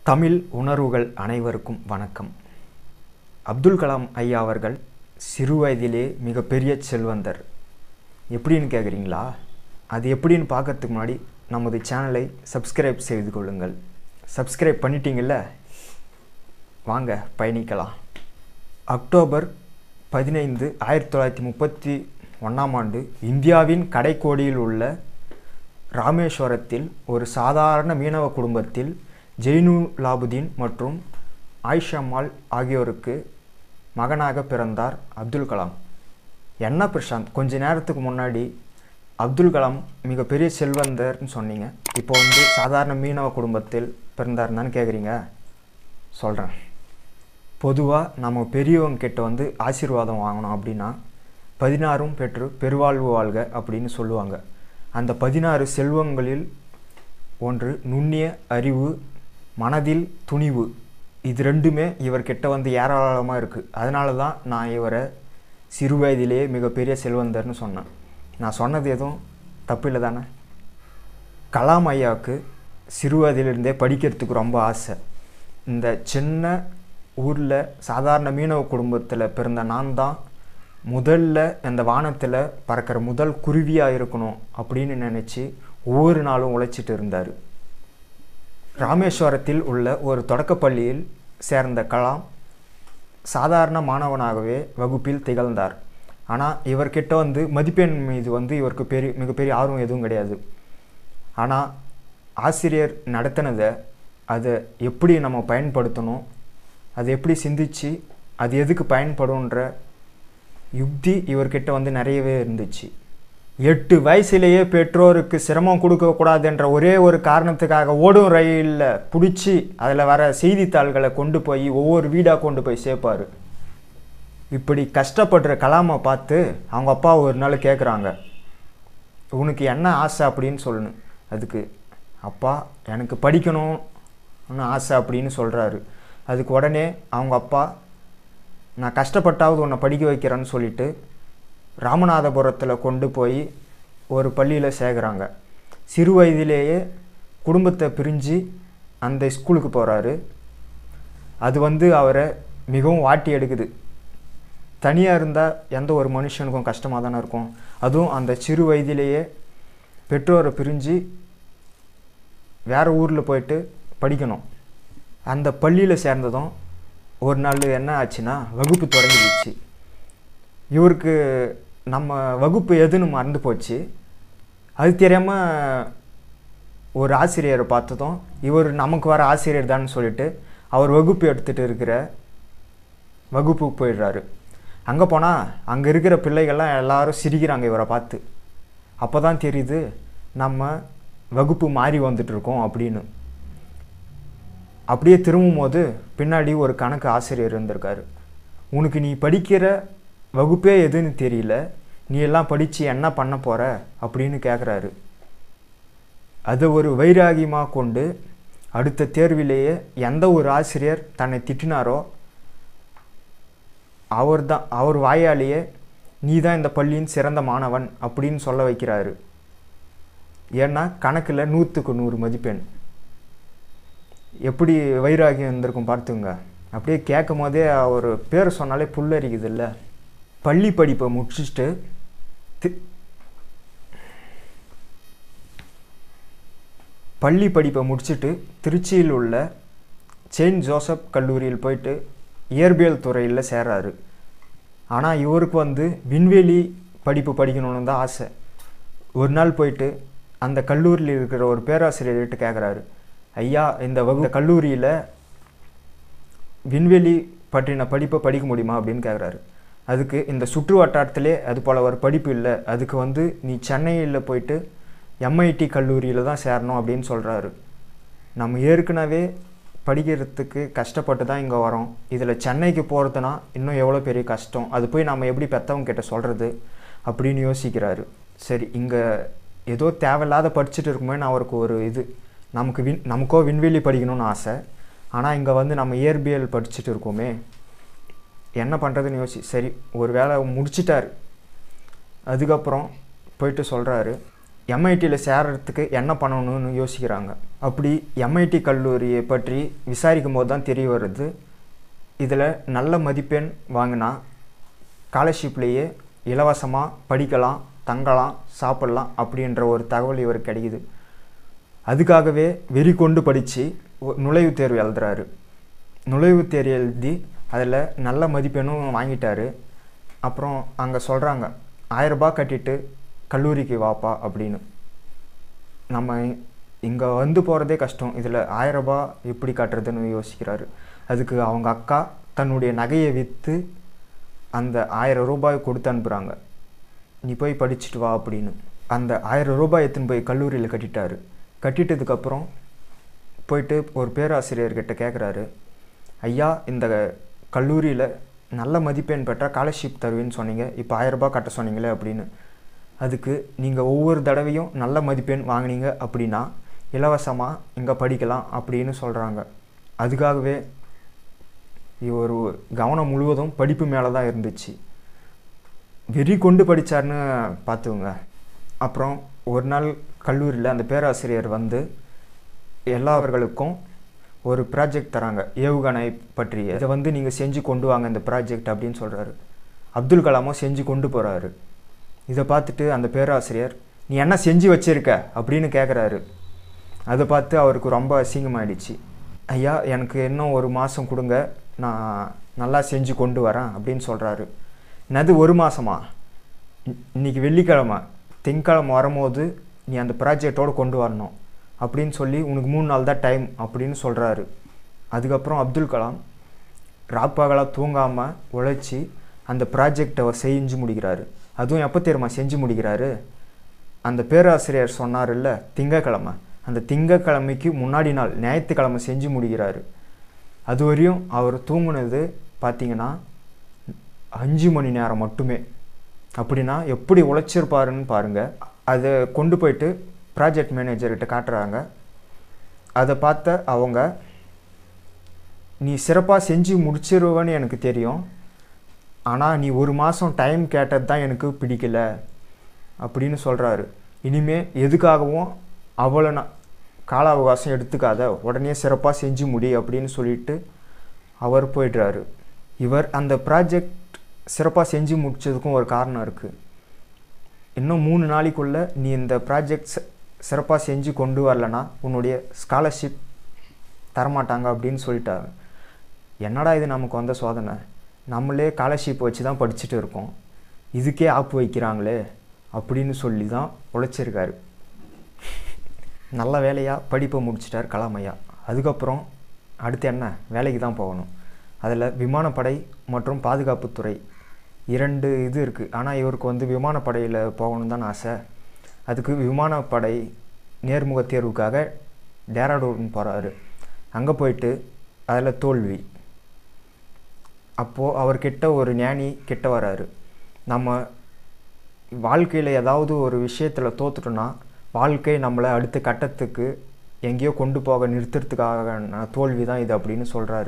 தமிழ் உணர்வுகள் அனைவருக்கும் வணக்கம் அப்துல் கலாம் ஐயா அவர்கள் சிறு வயதிலே மிகப்பெரிய செல்வந்தர் எப்படின்னு கேட்குறீங்களா அது எப்படின்னு பார்க்கறதுக்கு முன்னாடி நமது சேனலை சப்ஸ்கிரைப் செய்து கொள்ளுங்கள் சப்ஸ்கிரைப் பண்ணிட்டீங்கல்ல வாங்க பயணிக்கலாம் அக்டோபர் பதினைந்து ஆயிரத்தி தொள்ளாயிரத்தி முப்பத்தி ஒன்றாம் ஆண்டு இந்தியாவின் கடைக்கோடியில் உள்ள ராமேஸ்வரத்தில் ஒரு சாதாரண மீனவ குடும்பத்தில் ஜெய்னுலாபுதீன் மற்றும் ஆயிஷம்மாள் ஆகியோருக்கு மகனாக பிறந்தார் அப்துல் கலாம் என்ன பிரசாந்த் கொஞ்ச நேரத்துக்கு முன்னாடி அப்துல் கலாம் மிகப்பெரிய செல்வந்தர்னு சொன்னீங்க இப்போ வந்து சாதாரண மீனவ குடும்பத்தில் பிறந்தாருன்னு கேட்குறீங்க சொல்கிறேன் பொதுவாக நம்ம பெரியவங்க கிட்ட வந்து ஆசீர்வாதம் வாங்கணும் அப்படின்னா பதினாறும் பெற்று பெருவாழ்வு வாழ்க அப்படின்னு சொல்லுவாங்க அந்த பதினாறு செல்வங்களில் ஒன்று நுண்ணிய அறிவு மனதில் துணிவு இது ரெண்டுமே இவர்கிட்ட வந்து ஏராளமாக இருக்குது அதனால தான் நான் இவரை சிறு வயதிலேயே மிகப்பெரிய செல்வந்தர்னு சொன்னேன் நான் சொன்னது எதுவும் தப்பு இல்லை தானே கலாம் ஐயாவுக்கு சிறு வயதிலிருந்தே படிக்கிறதுக்கு ரொம்ப ஆசை இந்த சின்ன ஊரில் சாதாரண மீனவ குடும்பத்தில் பிறந்த நான் தான் முதல்ல இந்த வானத்தில் பறக்கிற முதல் குருவியாக இருக்கணும் அப்படின்னு நினச்சி ஒவ்வொரு நாளும் உழைச்சிட்டு இருந்தார் ராமேஸ்வரத்தில் உள்ள ஒரு தொடக்கப்பள்ளியில் சேர்ந்த கலாம் சாதாரண மாணவனாகவே வகுப்பில் திகழ்ந்தார் ஆனால் இவர்கிட்ட வந்து மதிப்பெண் மீது வந்து இவருக்கு பெரிய மிகப்பெரிய ஆர்வம் எதுவும் கிடையாது ஆனால் ஆசிரியர் நடத்தினதை அதை எப்படி நம்ம பயன்படுத்தணும் அதை எப்படி சிந்திச்சு அது எதுக்கு பயன்படும்ன்ற யுக்தி இவர்கிட்ட வந்து நிறையவே இருந்துச்சு எட்டு வயசுலேயே பெற்றோருக்கு சிரமம் கொடுக்கக்கூடாதுன்ற ஒரே ஒரு காரணத்துக்காக ஓடும் ரயிலில் பிடிச்சி அதில் வர செய்தித்தாள்களை கொண்டு போய் ஒவ்வொரு வீடாக கொண்டு போய் சேர்ப்பார் இப்படி கஷ்டப்படுற கலாமை பார்த்து அவங்க அப்பா ஒரு நாள் கேட்குறாங்க உனக்கு என்ன ஆசை அப்படின்னு சொல்லணும் அதுக்கு அப்பா எனக்கு படிக்கணும்னு ஆசை அப்படின்னு சொல்கிறாரு அதுக்கு உடனே அவங்க அப்பா நான் கஷ்டப்பட்டாவது உன்னை படிக்க வைக்கிறேன்னு சொல்லிட்டு ராமநாதபுரத்தில் கொண்டு போய் ஒரு பள்ளியில் சேர்க்குறாங்க சிறு வயதிலேயே குடும்பத்தை பிரிஞ்சு அந்த ஸ்கூலுக்கு போகிறாரு அது வந்து அவரை மிகவும் வாட்டி எடுக்குது தனியாக இருந்தால் எந்த ஒரு மனுஷனுக்கும் கஷ்டமாக தானே இருக்கும் அதுவும் அந்த சிறு வயதிலேயே பெற்றோரை பிரிஞ்சு வேறு ஊரில் போயிட்டு படிக்கணும் அந்த பள்ளியில் சேர்ந்ததும் ஒரு நாள் என்ன ஆச்சுன்னா வகுப்பு தொடங்கிடுச்சு இவருக்கு நம்ம வகுப்பு எதுன்னு மறந்து போச்சு அது தெரியாமல் ஒரு ஆசிரியரை பார்த்ததும் இவர் நமக்கு வர ஆசிரியர் தான் சொல்லிட்டு அவர் வகுப்பு எடுத்துகிட்டு இருக்கிற வகுப்புக்கு போயிடுறாரு அங்கே போனால் அங்கே இருக்கிற பிள்ளைகள்லாம் எல்லாரும் சிரிக்கிறாங்க இவரை பார்த்து அப்போ தான் தெரியுது நம்ம வகுப்பு மாறி வந்துட்டுருக்கோம் அப்படின்னு அப்படியே திரும்பும் போது பின்னாடி ஒரு கணக்கு ஆசிரியர் இருந்திருக்காரு உனக்கு நீ படிக்கிற வகுப்பே எதுன்னு தெரியல நீ எல்லாம் படித்து என்ன பண்ண போகிற அப்படின்னு கேட்குறாரு அதை ஒரு வைராகியமாக கொண்டு அடுத்த தேர்விலேயே எந்த ஒரு ஆசிரியர் தன்னை திட்டினாரோ அவர் தான் அவர் வாயாலேயே நீ தான் இந்த பள்ளியின் சிறந்த மாணவன் அப்படின்னு சொல்ல வைக்கிறாரு ஏன்னா கணக்கில் நூற்றுக்கு நூறு மதிப்பெண் எப்படி வைராகியம் இருந்திருக்கும் பார்த்துங்க அப்படியே கேட்கும் போதே அவர் பேர் சொன்னாலே புல்லரிக்குது இல்லை பள்ளி படிப்பை முடிச்சுட்டு பள்ளி படிப்பை முடிச்சுட்டு திருச்சியில் உள்ள செயின்ட் ஜோசப் கல்லூரியில் போயிட்டு இயற்பியல் துறையில் சேர்றாரு ஆனால் இவருக்கு வந்து விண்வெளி படிப்பு படிக்கணும்னு தான் ஆசை ஒரு நாள் போயிட்டு அந்த கல்லூரியில் இருக்கிற ஒரு பேராசிரியர்கிட்ட கேட்குறாரு ஐயா இந்த வகு கல்லூரியில் விண்வெளி பற்றின படிப்பை படிக்க முடியுமா அப்படின்னு கேட்குறாரு அதுக்கு இந்த சுற்று வட்டாரத்திலே அது போல் ஒரு படிப்பு இல்லை அதுக்கு வந்து நீ சென்னையில் போயிட்டு எம்ஐடி கல்லூரியில் தான் சேரணும் அப்படின்னு சொல்கிறாரு நம்ம ஏற்கனவே படிக்கிறதுக்கு கஷ்டப்பட்டு தான் இங்கே வரோம் இதில் சென்னைக்கு போகிறதுனா இன்னும் எவ்வளோ பெரிய கஷ்டம் அது போய் நம்ம எப்படி பெற்றவங்க கிட்ட சொல்கிறது அப்படின்னு யோசிக்கிறாரு சரி இங்கே ஏதோ தேவையில்லாத படிச்சுட்டு இருக்குமேனு அவருக்கு ஒரு இது நமக்கு விண் நமக்கோ விண்வெளி படிக்கணும்னு ஆசை ஆனால் இங்கே வந்து நம்ம இயற்பியல் படிச்சுட்டு இருக்கோமே என்ன பண்ணுறதுன்னு யோசி சரி ஒரு வேலை முடிச்சிட்டாரு அதுக்கப்புறம் போயிட்டு சொல்கிறாரு எம்ஐடியில் சேர்றதுக்கு என்ன பண்ணணும்னு யோசிக்கிறாங்க அப்படி எம்ஐடி கல்லூரியை பற்றி விசாரிக்கும் போது தான் தெரிய வருது இதில் நல்ல மதிப்பெண் வாங்கினா ஸ்காலர்ஷிப்லேயே இலவசமாக படிக்கலாம் தங்கலாம் சாப்பிட்லாம் அப்படின்ற ஒரு தகவல் இவர் கிடைக்குது அதுக்காகவே வெறி கொண்டு படித்து நுழைவுத் தேர்வு எழுதுறாரு நுழைவுத் தேர்வு எழுதி அதில் நல்ல மதிப்பெண்ணும் வாங்கிட்டாரு அப்புறம் அங்கே சொல்கிறாங்க ஆயரரூபா கட்டிட்டு கல்லூரிக்கு வாப்பா அப்படின்னு நம்ம இங்கே வந்து போகிறதே கஷ்டம் இதில் ஆயரரூபா எப்படி கட்டுறதுன்னு யோசிக்கிறாரு அதுக்கு அவங்க அக்கா தன்னுடைய நகையை விற்று அந்த ஆயிரம் ரூபாய் கொடுத்து அனுப்புகிறாங்க நீ போய் படிச்சுட்டு வா அப்படின்னு அந்த ஆயிரம் ரூபாய் எடுத்துன்னு போய் கல்லூரியில் கட்டிட்டாரு கட்டிட்டதுக்கப்புறம் போயிட்டு ஒரு பேராசிரியர்கிட்ட கேட்குறாரு ஐயா இந்த கல்லூரியில் நல்ல மதிப்பெண் பெற்றால் ஸ்காலர்ஷிப் தருவேன்னு சொன்னீங்க இப்போ ஆயரரூபா கட்ட சொன்னீங்களே அப்படின்னு அதுக்கு நீங்கள் ஒவ்வொரு தடவையும் நல்ல மதிப்பெண் வாங்கினீங்க அப்படின்னா இலவசமாக இங்கே படிக்கலாம் அப்படின்னு சொல்கிறாங்க அதுக்காகவே ஒரு கவனம் முழுவதும் படிப்பு மேலே தான் இருந்துச்சு வெறி கொண்டு படித்தார்னு பார்த்துங்க அப்புறம் ஒரு நாள் கல்லூரியில் அந்த பேராசிரியர் வந்து எல்லாவர்களுக்கும் ஒரு ப்ராஜெக்ட் தராங்க ஏவுகணை பற்றிய இதை வந்து நீங்கள் செஞ்சு கொண்டு வாங்க இந்த ப்ராஜெக்ட் அப்படின்னு சொல்கிறாரு அப்துல் கலாமும் செஞ்சு கொண்டு போகிறாரு இதை பார்த்துட்டு அந்த பேராசிரியர் நீ என்ன செஞ்சு வச்சிருக்க அப்படின்னு கேட்குறாரு அதை பார்த்து அவருக்கு ரொம்ப அசிங்கமாயிடுச்சு ஐயா எனக்கு இன்னும் ஒரு மாதம் கொடுங்க நான் நல்லா செஞ்சு கொண்டு வரேன் அப்படின்னு சொல்கிறாரு என்னது ஒரு மாதமா இன்றைக்கி வெள்ளிக்கிழமை திங்கக்கிழமை வரும்போது நீ அந்த ப்ராஜெக்டோடு கொண்டு வரணும் அப்படின்னு சொல்லி உனக்கு மூணு நாள் தான் டைம் அப்படின்னு சொல்கிறாரு அதுக்கப்புறம் அப்துல் கலாம் ராப்பகலாக தூங்காமல் உழைச்சி அந்த ப்ராஜெக்டை செஞ்சு முடிக்கிறாரு அதுவும் எப்போ தெரியுமா செஞ்சு முடிக்கிறாரு அந்த பேராசிரியர் சொன்னார்ல திங்கக்கிழமை அந்த திங்கக்கிழமைக்கு முன்னாடி நாள் ஞாயிற்றுக்கிழமை செஞ்சு முடிக்கிறாரு அது வரையும் அவர் தூங்குனது பார்த்தீங்கன்னா அஞ்சு மணி நேரம் மட்டுமே அப்படின்னா எப்படி உழைச்சிருப்பாருன்னு பாருங்கள் அதை கொண்டு போயிட்டு ப்ராஜெக்ட் மேனேஜர்கிட்ட காட்டுறாங்க அதை பார்த்த அவங்க நீ சிறப்பாக செஞ்சு முடிச்சிருவன்னு எனக்கு தெரியும் ஆனால் நீ ஒரு மாதம் டைம் கேட்டது தான் எனக்கு பிடிக்கல அப்படின்னு சொல்கிறாரு இனிமே எதுக்காகவும் அவ்வளோ நான் கால அவகாசம் எடுத்துக்காத உடனே சிறப்பாக செஞ்சு முடி அப்படின்னு சொல்லிட்டு அவர் போயிடுறாரு இவர் அந்த ப்ராஜெக்ட் சிறப்பாக செஞ்சு முடித்ததுக்கும் ஒரு காரணம் இருக்குது இன்னும் மூணு நாளைக்குள்ளே நீ இந்த ப்ராஜெக்ட் சிறப்பாக செஞ்சு கொண்டு வரலனா உன்னுடைய ஸ்காலர்ஷிப் தரமாட்டாங்க அப்படின்னு சொல்லிட்டாங்க என்னடா இது நமக்கு வந்த சோதனை நம்மளே ஸ்காலர்ஷிப் வச்சு தான் படிச்சுட்டு இருக்கோம் இதுக்கே ஆப்பு வைக்கிறாங்களே அப்படின்னு சொல்லி தான் உழைச்சிருக்காரு நல்ல வேலையாக படிப்பை முடிச்சிட்டார் கலாமையா அதுக்கப்புறம் அடுத்து என்ன வேலைக்கு தான் போகணும் அதில் விமானப்படை மற்றும் பாதுகாப்புத்துறை இரண்டு இது இருக்குது ஆனால் இவருக்கு வந்து விமானப்படையில் போகணும் தான் ஆசை அதுக்கு விமானப்படை நேர்முக தேர்வுக்காக டேராடூன் போகிறாரு அங்கே போயிட்டு அதில் தோல்வி அப்போது அவர்கிட்ட ஒரு ஞானி கிட்ட வராரு நம்ம வாழ்க்கையில் ஏதாவது ஒரு விஷயத்தில் தோத்துட்டோன்னா வாழ்க்கை நம்மளை அடுத்த கட்டத்துக்கு எங்கேயோ கொண்டு போக நிறுத்துறதுக்காக தோல்வி தான் இது அப்படின்னு சொல்கிறாரு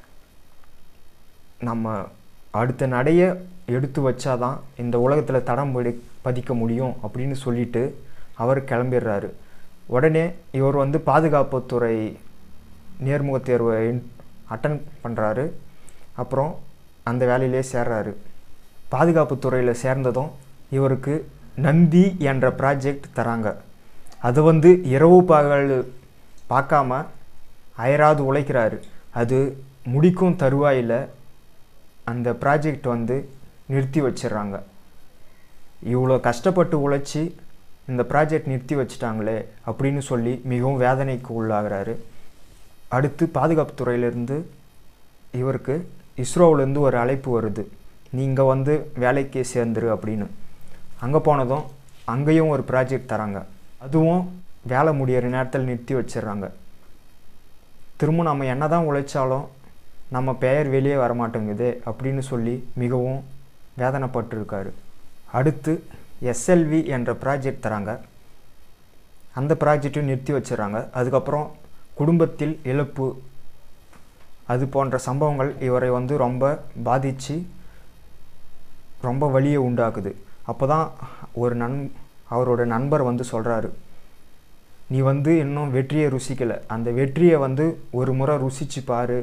நம்ம அடுத்த நடைய எடுத்து வச்சாதான் இந்த உலகத்தில் தடம் படி பதிக்க முடியும் அப்படின்னு சொல்லிட்டு அவர் கிளம்பிடுறாரு உடனே இவர் வந்து பாதுகாப்புத்துறை நேர்முக தேர்வை அட்டன் பண்ணுறாரு அப்புறம் அந்த வேலையிலே சேர்றாரு பாதுகாப்புத்துறையில் சேர்ந்ததும் இவருக்கு நந்தி என்ற ப்ராஜெக்ட் தராங்க அது வந்து இரவு பகல் பார்க்காம அயராது உழைக்கிறாரு அது முடிக்கும் தருவாயில் அந்த ப்ராஜெக்ட் வந்து நிறுத்தி வச்சிடுறாங்க இவ்வளோ கஷ்டப்பட்டு உழைச்சி இந்த ப்ராஜெக்ட் நிறுத்தி வச்சிட்டாங்களே அப்படின்னு சொல்லி மிகவும் வேதனைக்கு உள்ளாகிறாரு அடுத்து பாதுகாப்பு துறையிலேருந்து இவருக்கு இஸ்ரோவிலேருந்து ஒரு அழைப்பு வருது நீங்கள் வந்து வேலைக்கு சேர்ந்துரு அப்படின்னு அங்கே போனதும் அங்கேயும் ஒரு ப்ராஜெக்ட் தராங்க அதுவும் வேலை முடியிற நேரத்தில் நிறுத்தி வச்சிடுறாங்க திரும்ப நம்ம என்ன தான் உழைச்சாலும் நம்ம பெயர் வெளியே வரமாட்டேங்குது அப்படின்னு சொல்லி மிகவும் வேதனைப்பட்டிருக்காரு அடுத்து எஸ்எல்வி என்ற ப்ராஜெக்ட் தராங்க அந்த ப்ராஜெக்டையும் நிறுத்தி வச்சிடறாங்க அதுக்கப்புறம் குடும்பத்தில் இழப்பு அது போன்ற சம்பவங்கள் இவரை வந்து ரொம்ப பாதித்து ரொம்ப வலியை உண்டாக்குது அப்போ தான் ஒரு நன் அவரோட நண்பர் வந்து சொல்கிறாரு நீ வந்து இன்னும் வெற்றியை ருசிக்கலை அந்த வெற்றியை வந்து ஒரு முறை ருசிச்சு பாரு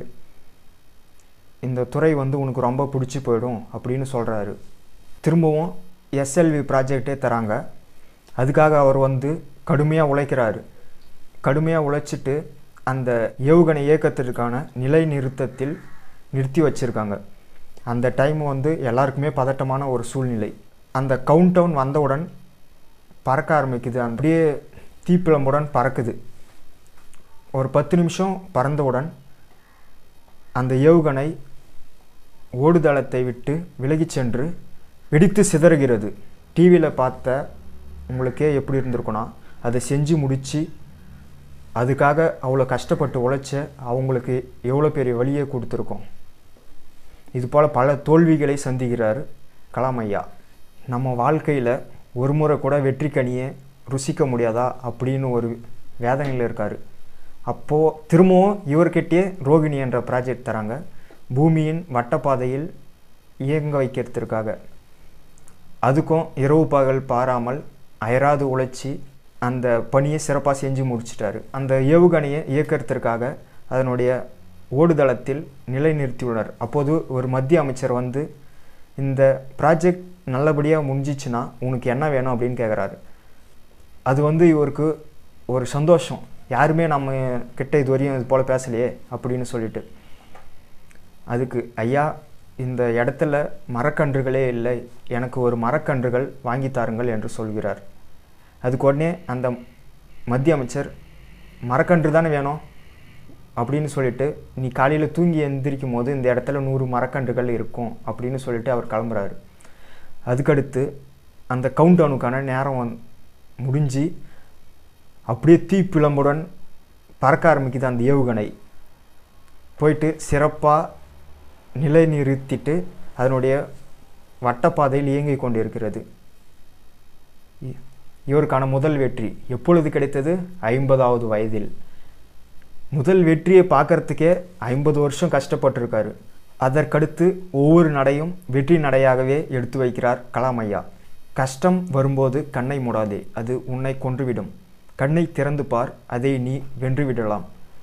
இந்த துறை வந்து உனக்கு ரொம்ப பிடிச்சி போயிடும் அப்படின்னு சொல்கிறாரு திரும்பவும் எஸ்எல்வி ப்ராஜெக்டே தராங்க அதுக்காக அவர் வந்து கடுமையாக உழைக்கிறாரு கடுமையாக உழைச்சிட்டு அந்த ஏவுகணை இயக்கத்திற்கான நிலை நிறுத்தத்தில் நிறுத்தி வச்சுருக்காங்க அந்த டைம் வந்து எல்லாருக்குமே பதட்டமான ஒரு சூழ்நிலை அந்த கவுண்ட் டவுன் வந்தவுடன் பறக்க ஆரம்பிக்குது அந்த அப்படியே தீப்பிழம்புடன் பறக்குது ஒரு பத்து நிமிஷம் பறந்தவுடன் அந்த ஏவுகணை ஓடுதளத்தை விட்டு விலகிச் சென்று வெடித்து சிதறுகிறது டிவியில் பார்த்த உங்களுக்கே எப்படி இருந்திருக்குன்னா அதை செஞ்சு முடித்து அதுக்காக அவ்வளோ கஷ்டப்பட்டு உழைச்ச அவங்களுக்கு எவ்வளோ பெரிய வழியை கொடுத்துருக்கோம் இது போல் பல தோல்விகளை சந்திக்கிறார் கலாம் ஐயா நம்ம வாழ்க்கையில் ஒரு முறை கூட வெற்றி கனியை ருசிக்க முடியாதா அப்படின்னு ஒரு வேதனையில் இருக்கார் அப்போது திரும்பவும் இவர்கிட்டயே ரோகிணி என்ற ப்ராஜெக்ட் தராங்க பூமியின் வட்டப்பாதையில் இயங்க வைக்கிறதுக்காக அதுக்கும் இரவு பகல் பாராமல் அயராது உழைச்சி அந்த பணியை சிறப்பாக செஞ்சு முடிச்சிட்டாரு அந்த ஏவுகணையை இயக்கிறதுக்காக அதனுடைய ஓடுதளத்தில் நிலைநிறுத்தியுள்ளார் அப்போது ஒரு மத்திய அமைச்சர் வந்து இந்த ப்ராஜெக்ட் நல்லபடியாக முடிஞ்சிச்சுன்னா உனக்கு என்ன வேணும் அப்படின்னு கேட்குறாரு அது வந்து இவருக்கு ஒரு சந்தோஷம் யாருமே நம்ம கிட்ட இது வரையும் இது போல் பேசலையே அப்படின்னு சொல்லிட்டு அதுக்கு ஐயா இந்த இடத்துல மரக்கன்றுகளே இல்லை எனக்கு ஒரு மரக்கன்றுகள் வாங்கி தாருங்கள் என்று சொல்கிறார் அதுக்கு உடனே அந்த மத்திய அமைச்சர் மரக்கன்று தானே வேணும் அப்படின்னு சொல்லிட்டு நீ காலையில் தூங்கி எந்திரிக்கும் போது இந்த இடத்துல நூறு மரக்கன்றுகள் இருக்கும் அப்படின்னு சொல்லிட்டு அவர் கிளம்புறாரு அதுக்கடுத்து அந்த கவுண்ட் டவுனுக்கான நேரம் வந் முடிஞ்சு அப்படியே தீப்பிழம்புடன் பறக்க ஆரம்பிக்குது அந்த ஏவுகணை போயிட்டு சிறப்பாக நிலைநிறுத்திட்டு அதனுடைய வட்டப்பாதையில் இயங்கிக் கொண்டிருக்கிறது இ- இவருக்கான முதல் வெற்றி எப்பொழுது கிடைத்தது ஐம்பதாவது வயதில் முதல் வெற்றியை பார்க்கறதுக்கே ஐம்பது வருஷம் கஷ்டப்பட்டிருக்காரு அதற்கடுத்து ஒவ்வொரு நடையும் வெற்றி நடையாகவே எடுத்து வைக்கிறார் கலாம் ஐயா கஷ்டம் வரும்போது கண்ணை மூடாதே அது உன்னை கொன்றுவிடும் கண்ணை திறந்து பார் அதை நீ வென்று விடலாம்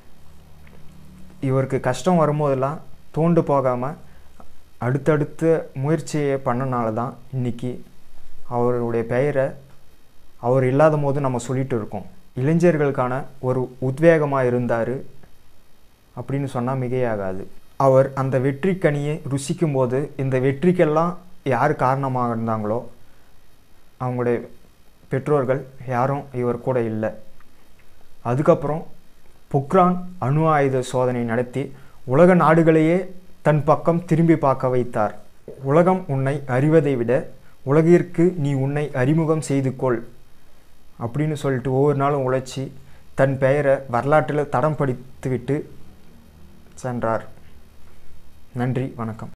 இவருக்கு கஷ்டம் வரும்போதெல்லாம் தோண்டு போகாமல் அடுத்தடுத்த முயற்சியை பண்ணனால தான் இன்னைக்கு அவருடைய பெயரை அவர் இல்லாத போது நம்ம சொல்லிட்டு இருக்கோம் இளைஞர்களுக்கான ஒரு உத்வேகமாக இருந்தார் அப்படின்னு சொன்னால் மிகையாகாது அவர் அந்த வெற்றி கனியை ருசிக்கும் போது இந்த வெற்றிக்கெல்லாம் யார் காரணமாக இருந்தாங்களோ அவங்களுடைய பெற்றோர்கள் யாரும் இவர் கூட இல்லை அதுக்கப்புறம் பொக்ரான் அணு ஆயுத சோதனை நடத்தி உலக நாடுகளையே தன் பக்கம் திரும்பி பார்க்க வைத்தார் உலகம் உன்னை அறிவதை விட உலகிற்கு நீ உன்னை அறிமுகம் செய்து கொள் அப்படின்னு சொல்லிட்டு ஒவ்வொரு நாளும் உழைச்சி தன் பெயரை வரலாற்றில் தடம் படித்துவிட்டு சென்றார் நன்றி வணக்கம்